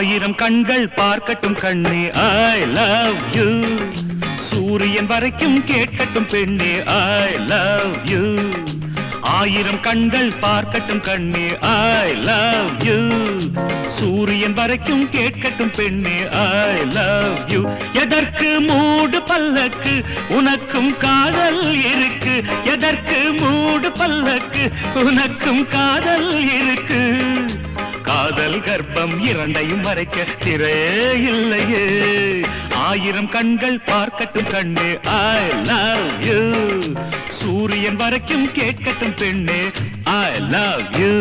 ஆயிரம் கண்கள் பார்க்கட்டும் கண்ணே ஐ லவ் யூ சூரியன் வரைக்கும் கேட்கட்டும் பெண்ணே ஐ லவ் யூ ஆயிரம் கண்கள் பார்க்கட்டும் கண்ணே ஐ லவ் யூ சூரியன் வரைக்கும் கேட்கட்டும் பெண்ணே ஐ லவ் யூ எதற்கு மூடு பல்லக்கு உனக்கும் காதல் இருக்கு எதற்கு மூடு பல்லக்கு உனக்கும் காதல் இருக்கு காதல் கர்ப்பம் இரண்டையும் மறைக்க திரே இல்லையே ஆயிரம் கண்கள் பார்க்கட்டும் கண்ணே ஐ லவ் யூ சூரியன் வரைக்கும் கேட்கட்டும் பெண்ணே ஐ லவ் யூ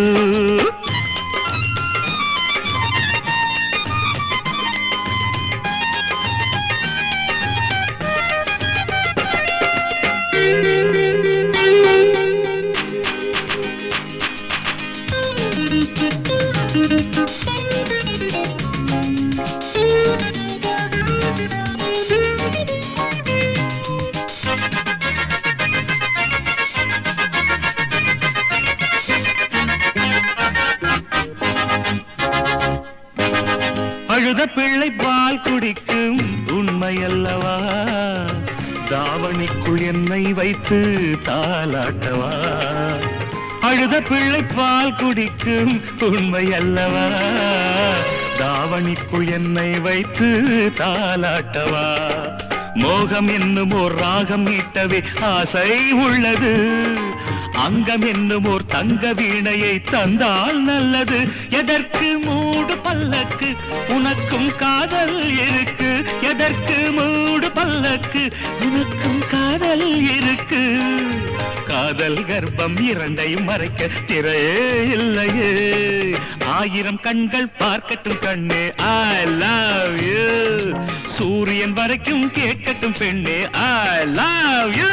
அழுத பிள்ளை பால் குடிக்கும் உண்மையல்லவா தாவணிக்குள் என்னை வைத்து தாலாட்டவா அழுத பிள்ளை பால் குடிக்கும் உண்மையல்லவா தாவணிக்குள் என்னை வைத்து தாலாட்டவா மோகம் என்னும் ஓர் ராகம் ஈட்டவே ஆசை உள்ளது அங்கம் என்னும் ஓர் தங்க வீணையை தந்தால் நல்லது எதற்கு மூடு பல்லக்கு உனக்கும் காதல் இருக்கு எதற்கு மூடு பல்லக்கு உனக்கும் காதல் இருக்கு காதல் கர்ப்பம் இரண்டையும் மறைக்க திரையே இல்லையே ஆயிரம் கண்கள் பார்க்கட்டும் கண்ணே ஐ லவ் யூ சூரியன் வரைக்கும் கேட்கட்டும் பெண்ணே ஐ லவ் யூ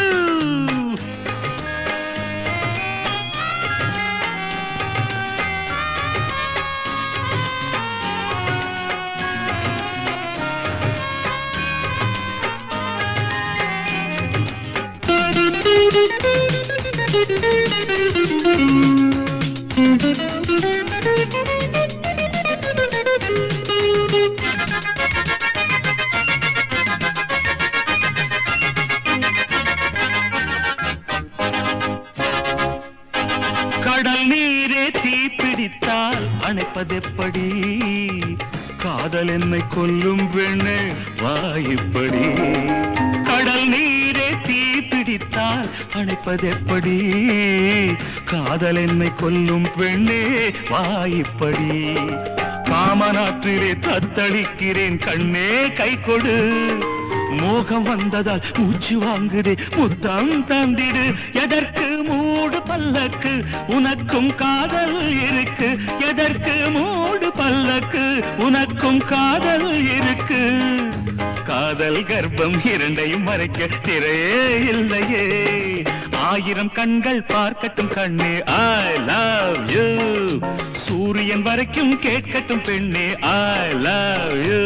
கடல் நீரே தீப்பிடித்தால் அணைப்பதெப்படி காதல் என்னை கொல்லும் பெண்ணே வாயிப்படி கடல் நீரே தீப்பிடித்தால் அணைப்பதெப்படி காதல் என்னை கொல்லும் பெண்ணே வாயிப்படி காமநாற்றிலே தத்தளிக்கிறேன் கண்ணே கை கொடு மோகம் வந்ததால் மூச்சு வாங்குதே முத்தம் தந்திடு எதற்கு மூடு பல்லக்கு உனக்கும் காதல் இருக்கு எதற்கு மூடு பல்லக்கு உனக்கும் காதல் இருக்கு காதல் கர்ப்பம் இரண்டையும் மறைக்க திரையே இல்லையே ஆயிரம் கண்கள் பார்க்கட்டும் கண்ணே ஐ லவ் யூ சூரியன் வரைக்கும் கேட்கட்டும் பெண்ணே I love you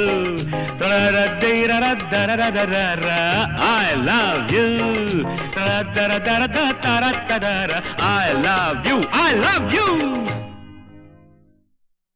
I love you I love you I love you